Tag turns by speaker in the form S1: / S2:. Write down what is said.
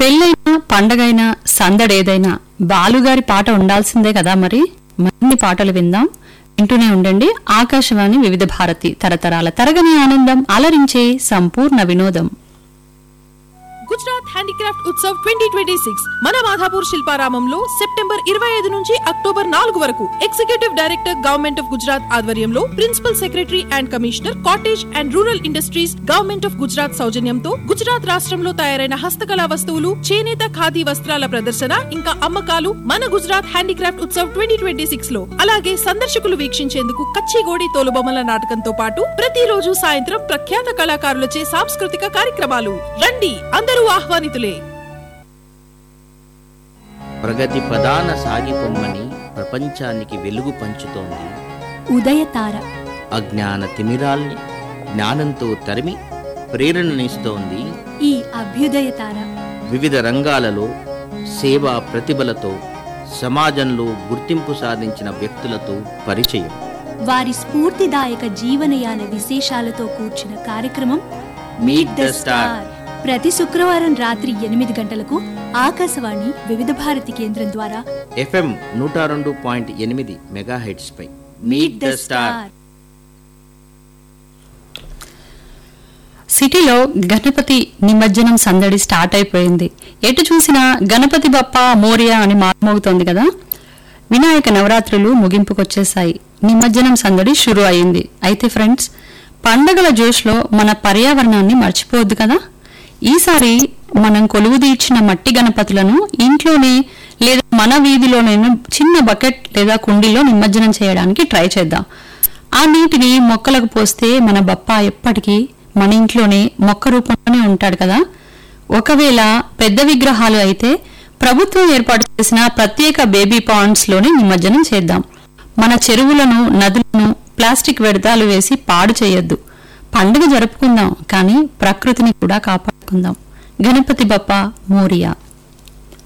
S1: పెళ్ళైనా పండగైనా సందడేదైనా బాలుగారి పాట ఉండాల్సిందే కదా మరి మరిన్ని పాటలు విందాం వింటూనే ఉండండి ఆకాశవాణి వివిధ భారతి తరతరాల తరగని ఆనందం అలరించే సంపూర్ణ వినోదం
S2: Gujarat handicraft Utsav twenty twenty six మన మాధాపూర్ శిల్పారామంలో సెప్టెంబర్ ఇరవై ఐదు నుంచి అక్టోబర్ నాలుగు వరకు executive director government of Gujarat ఆధ్వర్యంలో principal secretary and commissioner cottage and rural industries government of Gujarat సౌజన్యంతో గుజరాత్ రాష్ట్రంలో తయారైన హస్తకళా వస్తువులు చేనేత ఖాదీ వస్త్రాల ప్రదర్శన ఇంకా అమ్మకాలు మన Gujarat handicraft Utsav twenty twenty six లో అలాగే సందర్శకులు వీక్షించేందుకు కచ్చిగోడి తోలుబొమ్మల నాటకంతో పాటు ప్రతిరోజు సాయంత్రం ప్రఖ్యాత కళాకారులచే సాంస్కృతిక కార్యక్రమాలు రండి అందరూ ఆహ్వానితులే
S3: ప్రగతి ప్రధాన సాగిపొమ్మని ప్రపంచానికి వెలుగు పంచుతోంది
S4: ఉదయతార
S3: అజ్ఞాన తిమిరాల్ని జ్ఞానంతో తరిమి ప్రేరణనిస్తోంది
S4: ఈ అభ్యుదయతార
S3: వివిధ రంగాలలో సేవా ప్రతిభలతో సమాజంలో గుర్తింపు సాధించిన వ్యక్తులతో పరిచయం
S4: వారి స్ఫూర్తిదాయక జీవనయాన విశేషాలతో కూర్చిన కార్యక్రమం
S3: మీట్ ద స్టార్
S4: ప్రతి శుక్రవారం రాత్రి ఎనిమిది గంటలకు ఆకాశవాణి వివిధ భారతి కేంద్రం ద్వారా
S3: ఎఫ్ఎం నూట రెండు పాయింట్ ఎనిమిది మెగాహెడ్స్ పై
S4: మీట్ ద స్టార్
S1: సిటీలో గణపతి నిమజ్జనం సందడి స్టార్ట్ అయిపోయింది ఎటు చూసినా గణపతి బప్ప మోరియా అని మారుమోగుతోంది కదా వినాయక నవరాత్రులు ముగింపుకొచ్చేశాయి నిమజ్జనం సందడి షురు అయింది అయితే ఫ్రెండ్స్ పండగల జోష్లో మన పర్యావరణాన్ని మర్చిపోవద్దు కదా ఈసారి మనం కొలువు తీర్చిన మట్టి గణపతులను ఇంట్లోనే లేదా మన వీధిలోనే చిన్న బకెట్ లేదా కుండీలో నిమజ్జనం చేయడానికి ట్రై చేద్దాం ఆ నీటిని మొక్కలకు పోస్తే మన బప్ప ఎప్పటికీ మన ఇంట్లోనే మొక్క రూపంలోనే ఉంటాడు కదా ఒకవేళ పెద్ద విగ్రహాలు అయితే ప్రభుత్వం ఏర్పాటు చేసిన ప్రత్యేక బేబీ పాండ్స్ లోనే నిమజ్జనం చేద్దాం మన చెరువులను నదులను ప్లాస్టిక్ వ్యర్థాలు వేసి పాడు చేయొద్దు పండుగ జరుపుకుందాం కానీ ప్రకృతిని కూడా కాపాడుకుందాం గణపతి బప్ప మోరియా